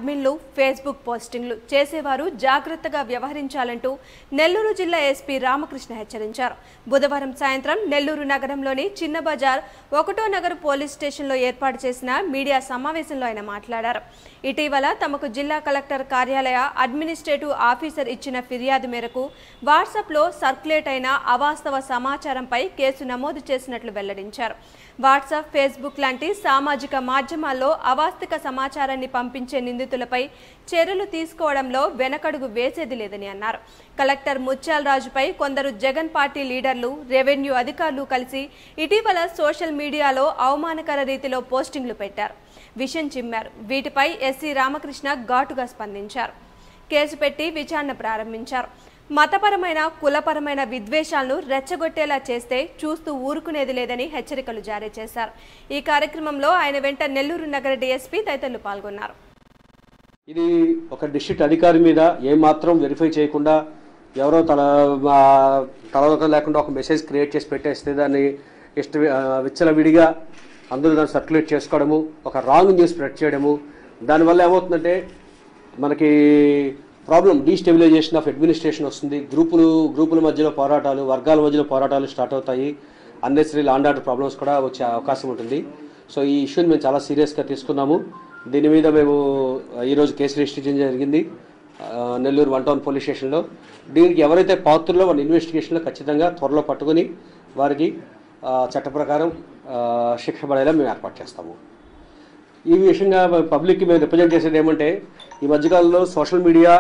అడ్మిన్లు Facebook పోస్టింగ్లు చేసేవారు జాగ్రత్తగా వ్యవహరించాలంటూ నెల్లూరు జిల్లా ఎస్పీ రామకృష్ణ హెచ్చరించారు బుధవారం సాయంత్రం నెల్లూరు నగరంలోని చిన్న బజార్ ఒకటో నగర్ పోలీస్ స్టేషన్లో ఏర్పాటు చేసిన మీడియా సమావేశంలో ఆయన మాట్లాడారు ఇటీవల తమకు జిల్లా కలెక్టర్ కార్యాలయ అడ్మినిస్ట్రేటివ్ ఆఫీసర్ ఇచ్చిన ఫిర్యాదు మేరకు వాట్సాప్లో సర్క్యులేట్ అయిన అవాస్తవ సమాచారంపై కేసు నమోదు చేసినట్లు వెల్లడించారు వాట్సాప్ ఫేస్బుక్ లాంటి సామాజిక మాధ్యమాల్లో అవాస్తవిక సమాచారాన్ని పంపించే నిందితులపై చర్యలు తీసుకోవడంలో వెనకడుగు వేసేది లేదని అన్నారు కలెక్టర్ ముత్యాల్ రాజుపై కొందరు జగన్ పార్టీ లీడర్లు రెవెన్యూ అధికారులు కలిసి ఇటీవల సోషల్ మీడియాలో అవమానకర రీతిలో పోస్టింగ్లు పెట్టారు విషయం చిమ్మారు వీటిపై ఎస్సీ రామకృష్ణ ఘాటుగా స్పందించారు కేసు పెట్టి విచారణ ప్రారంభించారు మతపరమైన కులపరమైన విద్వేషాలను రెచ్చగొట్టేలా చేస్తే చూస్తూ ఊరుకునేది లేదని హెచ్చరికలు జారీ చేశారు ఈ కార్యక్రమంలో ఆయన వెంట నెల్లూరు నగర డీఎస్పీ తదితరులు పాల్గొన్నారు ఇది ఒక డిస్ట్రిక్ట్ అధికారి మీద ఏమాత్రం వెరిఫై చేయకుండా ఎవరో తల ఆ, తలవక లేకుండా ఒక మెసేజ్ క్రియేట్ చేసి పెట్టేస్తే దాన్ని ఇష్ట ఆ, విచ్చలవిడిగా అందరూ దాన్ని సర్క్యులేట్ చేసుకోవడము ఒక రాంగ్ న్యూస్ స్ప్రెడ్ చేయడము దానివల్ల ఏమవుతుందంటే మనకి ప్రాబ్లం డీస్టెబిలైజేషన్ ఆఫ్ అడ్మినిస్ట్రేషన్ వస్తుంది గ్రూపులు గ్రూపుల మధ్యలో పోరాటాలు వర్గాల మధ్యలో పోరాటాలు స్టార్ట్ అవుతాయి అన్నెసరీ లాండ్ ఆర్డర్ ప్రాబ్లమ్స్ కూడా వచ్చే అవకాశం ఉంటుంది సో ఈ ఇష్యూని మేము చాలా సీరియస్గా తీసుకున్నాము దీని మీద మేము ఆ, ఈరోజు కేసు రిజిస్టర్ చేయడం జరిగింది ఆ, నెల్లూరు వన్ టౌన్ పోలీస్ స్టేషన్లో దీనికి ఎవరైతే పాత్రలో వాళ్ళ ఇన్వెస్టిగేషన్లో ఖచ్చితంగా త్వరలో పట్టుకొని వారికి ఆ, చట్ట ప్రకారం ఆ, శిక్ష పడేలా మేము ఏర్పాటు చేస్తాము ఈ విషయంగా పబ్లిక్కి మేము రిప్రజెంట్ చేసేది ఏమంటే ఈ మధ్యకాలంలో సోషల్ మీడియా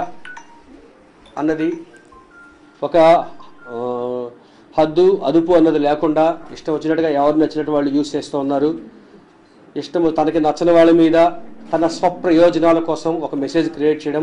అన్నది ఒక ఆ, హద్దు అదుపు అన్నది లేకుండా ఇష్టం వచ్చినట్టుగా ఎవరు నచ్చినట్టు వాళ్ళు యూజ్ చేస్తూ ఉన్నారు ఇష్టం తనకి నచ్చని వాళ్ళ మీద తన స్వప్రయోజనాల కోసం ఒక మెసేజ్ క్రియేట్ చేయడం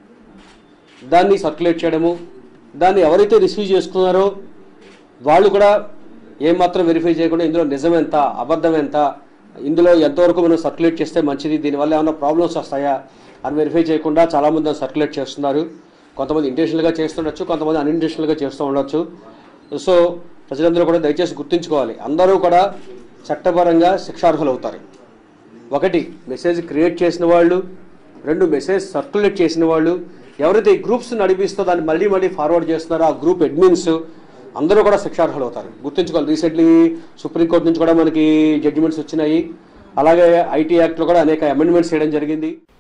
దాన్ని సర్క్యులేట్ చేయడము దాన్ని ఎవరైతే రిసీవ్ చేసుకున్నారో వాళ్ళు కూడా ఏమాత్రం వెరిఫై చేయకుండా ఇందులో నిజం ఎంత అబద్ధం ఎంత ఇందులో ఎంతవరకు మనం సర్క్యులేట్ చేస్తే మంచిది దీనివల్ల ఏమైనా ప్రాబ్లమ్స్ వస్తాయా అని వెరిఫై చేయకుండా చాలామంది దాన్ని సర్క్యులేట్ చేస్తున్నారు కొంతమంది ఇంటెన్షనల్గా చేస్తుండొచ్చు కొంతమంది అన్ఇంటెన్షనల్గా చేస్తూ ఉండొచ్చు సో ప్రజలందరూ కూడా దయచేసి గుర్తుంచుకోవాలి అందరూ కూడా చట్టపరంగా శిక్షార్హులు అవుతారు ఒకటి మెసేజ్ క్రియేట్ చేసిన వాళ్ళు రెండు మెసేజ్ సర్క్యులేట్ చేసిన వాళ్ళు ఎవరైతే ఈ గ్రూప్స్ నడిపిస్తో దాన్ని మళ్ళీ మళ్ళీ ఫార్వర్డ్ చేస్తున్నారో ఆ గ్రూప్ అడ్మిన్స్ అందరూ కూడా శిక్షార్హులు అవుతారు గుర్తుంచుకోవాలి రీసెంట్లీ సుప్రీంకోర్టు నుంచి కూడా మనకి జడ్జిమెంట్స్ వచ్చినాయి అలాగే ఐటీ యాక్ట్లో కూడా అనేక అమెండ్మెంట్స్ చేయడం జరిగింది